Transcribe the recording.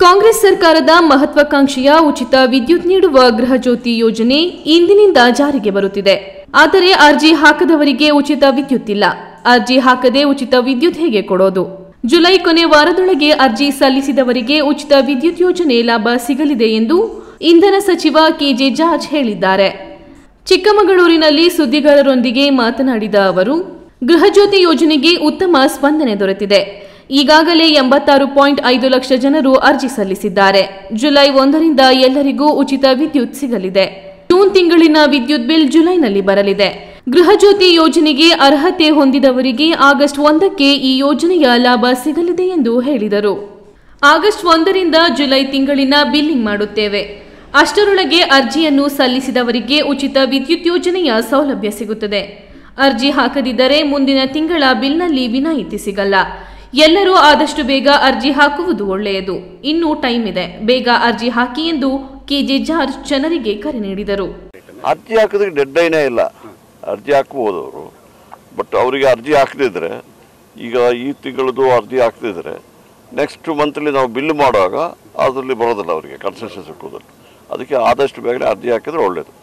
ಕಾಂಗ್ರೆಸ್ ಸರ್ಕಾರದ ಮಹತ್ವಾಕಾಂಕ್ಷೆಯ ಉಚಿತ ವಿದ್ಯುತ್ ನೀಡುವ ಗೃಹಜ್ಯೋತಿ ಯೋಜನೆ ಇಂದಿನಿಂದ ಜಾರಿಗೆ ಬರುತ್ತಿದೆ ಆದರೆ ಅರ್ಜಿ ಹಾಕದವರಿಗೆ ಉಚಿತ ವಿದ್ಯುತ್ ಇಲ್ಲ ಅರ್ಜಿ ಹಾಕದೆ ಉಚಿತ ವಿದ್ಯುತ್ ಹೇಗೆ ಕೊಡೋದು ಜುಲೈ ಕೊನೆ ವಾರದೊಳಗೆ ಅರ್ಜಿ ಸಲ್ಲಿಸಿದವರಿಗೆ ಉಚಿತ ವಿದ್ಯುತ್ ಯೋಜನೆ ಲಾಭ ಸಿಗಲಿದೆ ಎಂದು ಇಂಧನ ಸಚಿವ ಕೆಜೆ ಜಾರ್ಜ್ ಹೇಳಿದ್ದಾರೆ ಚಿಕ್ಕಮಗಳೂರಿನಲ್ಲಿ ಸುದ್ದಿಗಾರರೊಂದಿಗೆ ಮಾತನಾಡಿದ ಅವರು ಗೃಹಜ್ಯೋತಿ ಯೋಜನೆಗೆ ಉತ್ತಮ ಸ್ಪಂದನೆ ದೊರೆತಿದೆ ಈಗಾಗಲೇ ಎಂಬತ್ತಾರು ಪಾಯಿಂಟ್ ಐದು ಲಕ್ಷ ಜನರು ಅರ್ಜಿ ಸಲ್ಲಿಸಿದ್ದಾರೆ ಜುಲೈ ಒಂದರಿಂದ ಎಲ್ಲರಿಗೂ ಉಚಿತ ವಿದ್ಯುತ್ ಸಿಗಲಿದೆ ಜೂನ್ ತಿಂಗಳಿನ ವಿದ್ಯುತ್ ಬಿಲ್ ಜುಲೈನಲ್ಲಿ ಬರಲಿದೆ ಗೃಹಜ್ಯೋತಿ ಯೋಜನೆಗೆ ಅರ್ಹತೆ ಹೊಂದಿದವರಿಗೆ ಆಗಸ್ಟ್ ಒಂದಕ್ಕೆ ಈ ಯೋಜನೆಯ ಲಾಭ ಸಿಗಲಿದೆ ಎಂದು ಹೇಳಿದರು ಆಗಸ್ಟ್ ಒಂದರಿಂದ ಜುಲೈ ತಿಂಗಳಿನ ಬಿಲ್ಲಿಂಗ್ ಮಾಡುತ್ತೇವೆ ಅಷ್ಟರೊಳಗೆ ಅರ್ಜಿಯನ್ನು ಸಲ್ಲಿಸಿದವರಿಗೆ ಉಚಿತ ವಿದ್ಯುತ್ ಯೋಜನೆಯ ಸೌಲಭ್ಯ ಸಿಗುತ್ತದೆ ಅರ್ಜಿ ಹಾಕದಿದ್ದರೆ ಮುಂದಿನ ತಿಂಗಳ ಬಿಲ್ನಲ್ಲಿ ವಿನಾಯಿತಿ ಸಿಗಲ್ಲ ಎಲ್ಲರೂ ಆದಷ್ಟು ಬೇಗ ಅರ್ಜಿ ಹಾಕುವುದು ಒಳ್ಳೆಯದು ಇನ್ನೂ ಟೈಮ್ ಇದೆ ಬೇಗ ಅರ್ಜಿ ಹಾಕಿ ಎಂದು ಕೆಜೆ ಜಾರ್ಜ್ ಜನರಿಗೆ ಕರೆ ನೀಡಿದರು ಅರ್ಜಿ ಹಾಕಿದ್ರೆ ಡೆಡ್ ಲೈನೇ ಇಲ್ಲ ಅರ್ಜಿ ಹಾಕ್ಬೋದು ಅವರು ಬಟ್ ಅವರಿಗೆ ಅರ್ಜಿ ಹಾಕದಿದ್ರೆ ಈಗ ಈ ತಿಂಗಳದು ಅರ್ಜಿ ಹಾಕದಿದ್ರೆ ನೆಕ್ಸ್ಟ್ ಮಂತ್ಲಿ ನಾವು ಬಿಲ್ ಮಾಡುವಾಗ ಅದರಲ್ಲಿ ಬರೋದಿಲ್ಲ ಅವರಿಗೆ ಕನ್ಸೆಷನ್ ಸಿಕ್ಕೋದಿಲ್ಲ ಅದಕ್ಕೆ ಆದಷ್ಟು ಬೇಗನೆ ಅರ್ಜಿ ಹಾಕಿದ್ರೆ ಒಳ್ಳೆಯದು